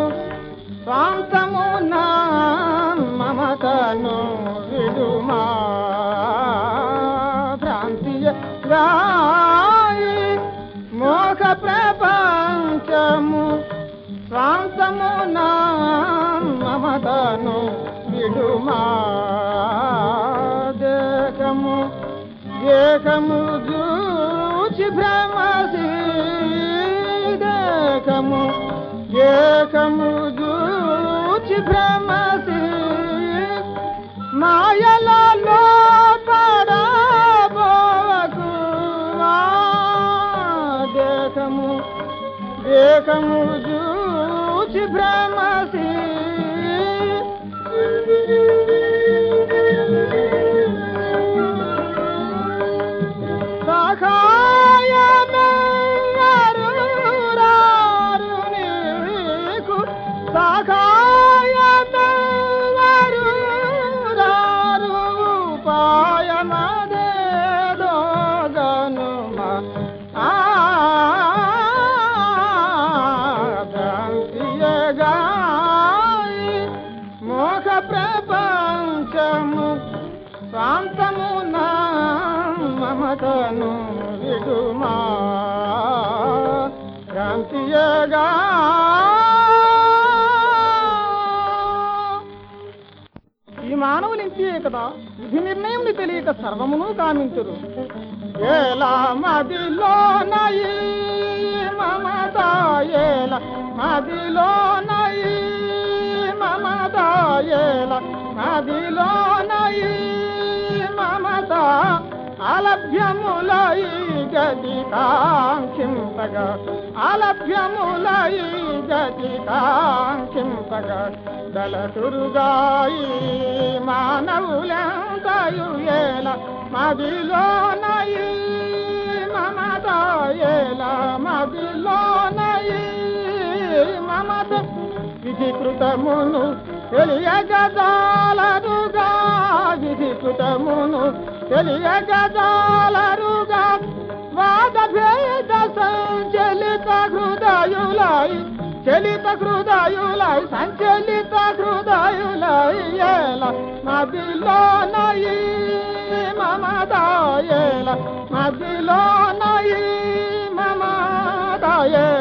స్వాంతమున మమతను విడుమా భ్రాంతియ గాయి మోహ ప్రపంచము స్వాంతమున మమతను విడుమా దేహము దేహము జూచి భ్రమసి దేహము దేహము జూచి భ్రమసి మాయలలో పడబోకు దేహము దేహము జూచి భ్రమసి సహాయమెవరు నీకు సహాయమెవరు రారు ఉపాయమదేదో గనుమ ఆ భ్రాంతియగాయి మోహ ప్రపంచము శాంతమున మమతను విడుమా క్రాంతియగా ఈ మానవులు ఇంతే కదా విధి నిర్ణయం తెలియక సర్వమును కామించురు ఏలా మదిలో నయి మమత ఏల మదిలో నయి మమత ఏల మదిలో నయి మమత అలభ్యములై గతి కాంక్షింపగా అలభ్యములై గతి కాంక్షింపగా దళసురుగాయి మానవులంతయు ఏల మదిలోనయి మమత ఏల మదిలోనయి మమత విధికృతమును తెలియగదాలరుగా విధికృతమును తెలియగదాలరుగా వాద భేద సంచలిత హృదయులై చలిత హృదయులై సంచలిత హృదయులై ఏల మదిలో నయి మమదాయేల మదిలో నయి మమదాయేల